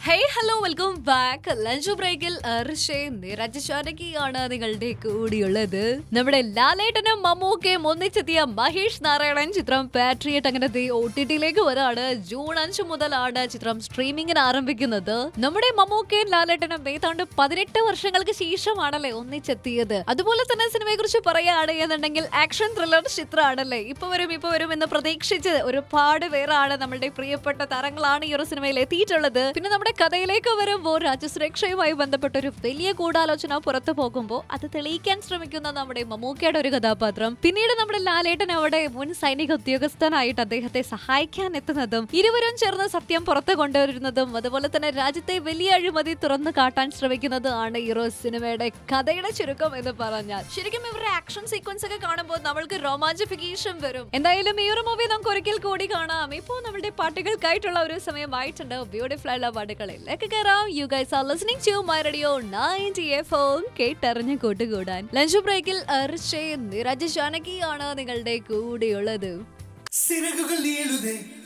hey hello welcome back lunch ബ്രേക്കിൽ അർഷയും നിരജ് ശാനകിയാണ് നിങ്ങളുടെ കൂടിയുള്ളത് നമ്മുടെ ലാലേട്ടനും മമ്മൂക്കയും ഒന്നിച്ചെത്തിയ മഹേഷ് നാരായണൻ ചിത്രം പാട്രിയറ്റ് അങ്ങനെ ഒ ടി ടിയിലേക്ക് വരാണ് ജൂൺ അഞ്ച് മുതലാണ് ചിത്രം സ്ട്രീമിംഗിന് ആരംഭിക്കുന്നത് നമ്മുടെ മമ്മൂക്കയും ലാലേട്ടനും ഏതാണ്ട് പതിനെട്ട് വർഷങ്ങൾക്ക് ശേഷമാണല്ലേ ഒന്നിച്ചെത്തിയത് അതുപോലെ തന്നെ സിനിമയെ കുറിച്ച് പറയുകയാണ് എന്നുണ്ടെങ്കിൽ ആക്ഷൻ ത്രില്ലർ ചിത്രമാണല്ലേ ഇപ്പൊ വരും ഇപ്പൊ വരും എന്ന് പ്രതീക്ഷിച്ച് ഒരുപാട് പേരാണ് നമ്മളുടെ പ്രിയപ്പെട്ട താരങ്ങളാണ് ഈ ഒരു സിനിമയിൽ എത്തിയിട്ടുള്ളത് പിന്നെ നമ്മുടെ കഥയിലേക്ക് വരുമ്പോൾ രാജ്യസുരക്ഷയുമായി ബന്ധപ്പെട്ട ഒരു വലിയ ഗൂഢാലോചന പുറത്തു പോകുമ്പോൾ അത് തെളിയിക്കാൻ ശ്രമിക്കുന്ന നമ്മുടെ മമ്മൂക്കയുടെ ഒരു കഥാപാത്രം പിന്നീട് നമ്മുടെ ലാലേട്ടൻ അവിടെ മുൻ സൈനിക ഉദ്യോഗസ്ഥനായിട്ട് അദ്ദേഹത്തെ സഹായിക്കാൻ എത്തുന്നതും ഇരുവരും ചേർന്ന് സത്യം പുറത്തു കൊണ്ടുവരുന്നതും അതുപോലെ തന്നെ രാജ്യത്തെ വലിയ അഴിമതി തുറന്നു കാട്ടാൻ ശ്രമിക്കുന്നതും ആണ് ഈ ഒരു സിനിമയുടെ കഥയുടെ ചുരുക്കം എന്ന് പറഞ്ഞാൽ ശരിക്കും ഇവരുടെ ആക്ഷൻ സീക്വൻസ് ഒക്കെ കാണുമ്പോൾ നമ്മൾക്ക് റൊമാൻസിഫിക്കേഷൻ വരും എന്തായാലും ഈ ഒരു മൂവി നമുക്ക് ഒരിക്കൽ കൂടി കാണാം ഇപ്പോൾ നമ്മുടെ പാട്ടുകൾക്കായിട്ടുള്ള ഒരു സമയമായിട്ടുണ്ട് ബ്യൂട്ടിഫുൾ ആയിട്ടുള്ള പാട്ടുകളിലേക്ക് കയറാം you guys are listening to my radio ninety F M കേട്ടറിഞ്ഞ് കൂട്ടുകൂടാൻ ലഞ്ച് ബ്രേക്കിൽ അർഷേ നിരജ് ജാനകിയാണ് നിങ്ങളുടെ കൂടെയുള്ളത് സിറകുകൾ നീളുതേ